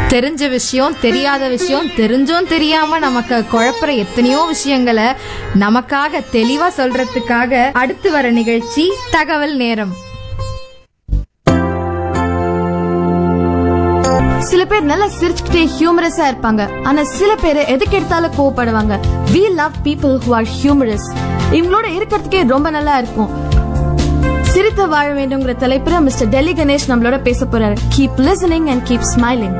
தெரிஞ்ச விஷயம் தெரியாத விஷயம் தெரிஞ்சும் தெரியாம நமக்கு குழப்புற எத்தனையோ விஷயங்களை நமக்காக தெளிவா சொல்றதுக்காக அடுத்து வர நிகழ்ச்சி தகவல் நேரம் சில பேர் நல்லா சிரிச்சுக்கிட்டே ஹியூமரஸா இருப்பாங்க ஆனா சில பேர் எதுக்கு எடுத்தாலும் கோவப்படுவாங்க we love people who are humorous இவங்களோட இருக்கிறதுக்கே ரொம்ப நல்லா இருக்கும் சிரித்து வாழ வேண்டும்ங்கிற தலைப்புல மிஸ்டர் டெல்லி கணேஷ் நம்மளோட பேச போறாரு keep listening and keep smiling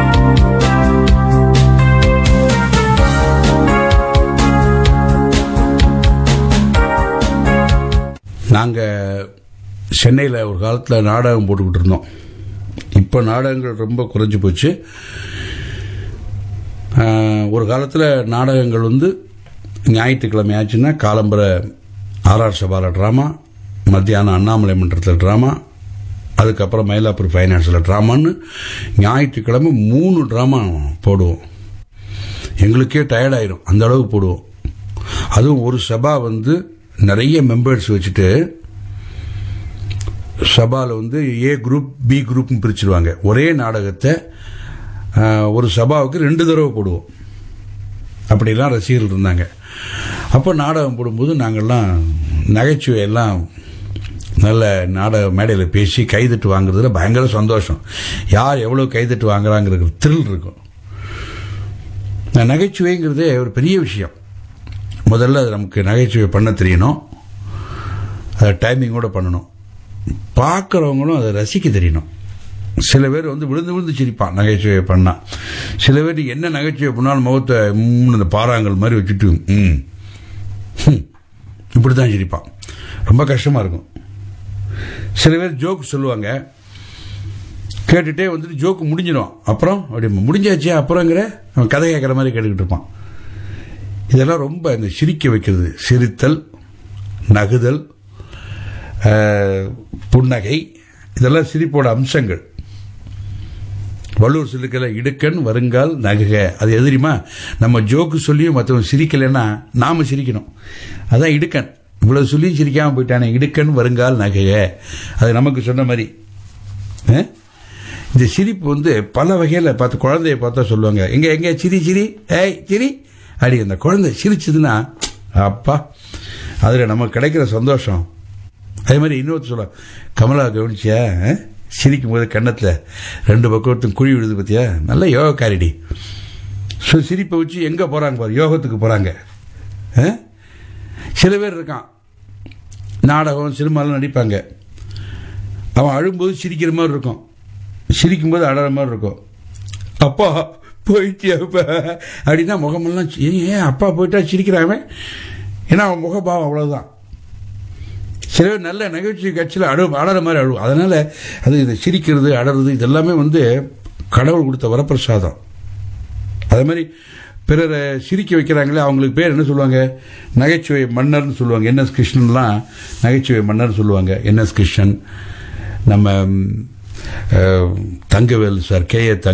நாங்கள் சென்னையில் ஒரு காலத்தில் நாடகம் போட்டுக்கிட்டு இருந்தோம் இப்போ நாடகங்கள் ரொம்ப குறைஞ்சி போச்சு ஆஹ், ஒரு காலத்தில் நாடகங்கள் வந்து ஞாயிற்றுக்கிழமை ஆச்சுன்னா காலம்பர ஆர்ஆர் சபாவில் ட்ராமா மத்தியானம் அண்ணாமலை மன்றத்தில் ட்ராமா அதுக்கப்புறம் மயிலாப்பூர் ஃபைனான்ஸில் ட்ராமான்னு ஞாயிற்றுக்கிழமை மூணு ட்ராமா போடுவோம் எங்களுக்கே டயர்ட் ஆயிரும் அந்த அளவுக்கு போடுவோம் அதுவும் ஒரு சபா வந்து நிறைய மெம்பர்ஸ் வச்சுட்டு சபாவில் வந்து ஏ குரூப் பி குரூப்னு பிரிச்சிருவாங்க ஒரே நாடகத்தை ஆஹ், ஒரு சபாவுக்கு ரெண்டு தடவை போடுவோம் அப்படிலாம் ரசிகர்கள் இருந்தாங்க அப்போ நாடகம் போடும்போது நாங்கள்லாம் நகைச்சுவையெல்லாம் நல்ல நாடக மேடையில் பேசி கைதட்டு வாங்குறதுல பயங்கர சந்தோஷம் யார் எவ்வளோ கைதட்டு வாங்குறாங்கிற த்ரில் இருக்கும் இந்த நகைச்சுவைங்கிறதே ஒரு பெரிய விஷயம் முதல்ல அது நமக்கு நகைச்சுவை பண்ண தெரியணும் அதை டைமிங்கோட பண்ணணும் பார்க்குறவங்களும் அதை ரசிக்க தெரியணும் சில பேர் வந்து விழுந்து விழுந்து சிரிப்பான் நகைச்சுவை பண்ணா சில பேர் நீ என்ன நகைச்சுவை பண்ணாலும் முகத்தை ம்னு இந்த பாறாங்கல் மாதிரி வச்சுட்டு ம் ஹம், இப்படி தான் சிரிப்பான் ரொம்ப கஷ்டமாக இருக்கும் சில பேர் ஜோக் சொல்லுவாங்க கேட்டுட்டே வந்துட்டு ஜோக்கு முடிஞ்சிடும் அப்புறம் அப்படி முடிஞ்சாச்சு அப்புறங்கிற அவன் கதை கேட்குற மாதிரி கேட்டுக்கிட்டு இருப்பான் இதெல்லாம் ரொம்ப இந்த சிரிக்க வைக்கிறது சிரித்தல் நகுதல் ஆஹ், புன்னகை இதெல்லாம் சிரிப்போட அம்சங்கள் வள்ளுவர் சொல்லிக்கல இடுக்கண் வருங்கால் நகுக அது எதிரிமா நம்ம ஜோக்கு சொல்லியும் மற்றவன் சிரிக்கலைன்னா நாம சிரிக்கணும் அதான் இடுக்கண் இவ்வளவு சொல்லியும் சிரிக்காம போயிட்டானே இடுக்கண் வருங்கால் நகுக அது நமக்கு சொன்ன மாதிரி ஆ? இந்த சிரிப்பு வந்து பல வகையில் பார்த்து குழந்தைய பார்த்தா சொல்லுவாங்க எங்க எங்க சிரி சிரி ஏய் சிரி அடி அந்த குழந்தை சிரிச்சதுன்னா அப்பா அதில் நமக்கு கிடைக்கிற சந்தோஷம் அதே மாதிரி இன்னொருத்தர் சொல்ல கமலா கவனிச்சியா ஆ? சிரிக்கும் போது கன்னத்தில் ரெண்டு பக்கத்தும் குழி விழுது பார்த்தியா நல்ல யோகக்காரிடி ஸோ சிரிப்பை வச்சு எங்கே போகிறாங்க பாரு யோகத்துக்கு போகிறாங்க சில பேர் இருக்கான் நாடகம் சினிமாலாம் நடிப்பாங்க அவன் அழும்போது சிரிக்கிற மாதிரி இருக்கும் சிரிக்கும்போது அழற மாதிரி இருக்கும் அப்பா போயிட்டியா அப்பா அப்படின்னா முகமெல்லாம் சி- ஏன் ஏன் அப்பா போயிட்டா சிரிக்கிறாங்க ஏன்னா அவன் முகபாவம் அவ்வளவுதான் சில பேர் நல்ல நகைச்சுவை கட்சியில் அழு அழற மாதிரி அழுவும் அதனால அது இது சிரிக்கிறது அழறது இதெல்லாமே வந்து கடவுள் கொடுத்த வரப்பிரசாதம் அதே மாதிரி பிறரை சிரிக்க வைக்கிறாங்களே அவங்களுக்கு பேர் என்ன சொல்லுவாங்க நகைச்சுவை மன்னர்னு சொல்லுவாங்க என்எஸ் கிருஷ்ணன்லாம் நகைச்சுவை மன்னர் சொல்லுவாங்க என்எஸ் கிருஷ்ணன் நம்ம ம், அஹ், தங்கவேல் சார் கே ஏ